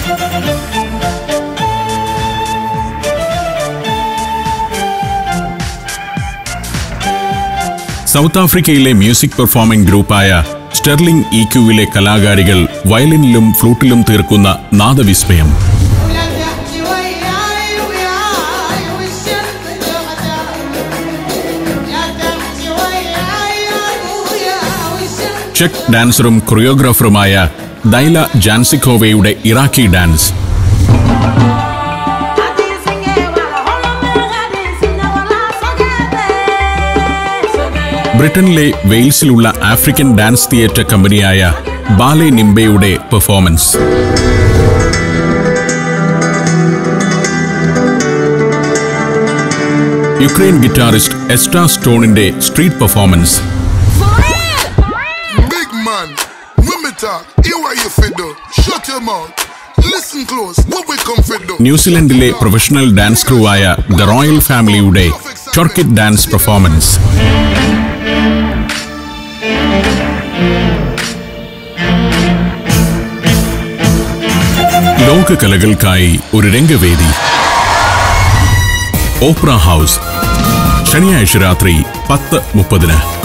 South ആഫ്രിക്കയിലെ music performing ഗ്രൂപ്പായ Sterling ഇക്യുവിലെ കലാകാരികൾ വയലിനിലും ഫ്ലൂട്ടിലും തീർക്കുന്ന നാദവിസ്മയം ولا تحكي وياي وياي والشمس تغدى لا تحكي وياي يا ابويا والشمس ചെക്ക് ഡാൻസറും കൊറിയോഗ്രാഫറുമായ ദൈല ജാൻസിക്കോവയുടെ ഇറാഖി ഡാൻസ് غادي سنجي ولا هولم غادي سنة ولا صقابة ബ്രിട്ടനിലെ വെയിൽസിലുള്ള ആഫ്രിക്കൻ ഡാൻസ് തിയേറ്റർ കമ്പനിയായ ബാലെ നിംബയുടെ പെർഫോമൻസ് യുക്രൈൻ ഗിറ്റാറിസ്റ്റ് എസ്ട്രാ സ്റ്റോണിന്റെ street performance Big man, when me talk, hear what you fit do. Shut your mouth. Listen close, what we come fit do. ന്യൂസിലൻഡിലെ professional dance ക്രൂവായ the royal ഫാമിലിയുടെ ടർക്കിറ്റ് dance performance ലോകകലകൾക്കായി ഒരു രംഗവേദി opera house ശനിയാഴ്ച രാത്രി പത്ത് മുപ്പതിന്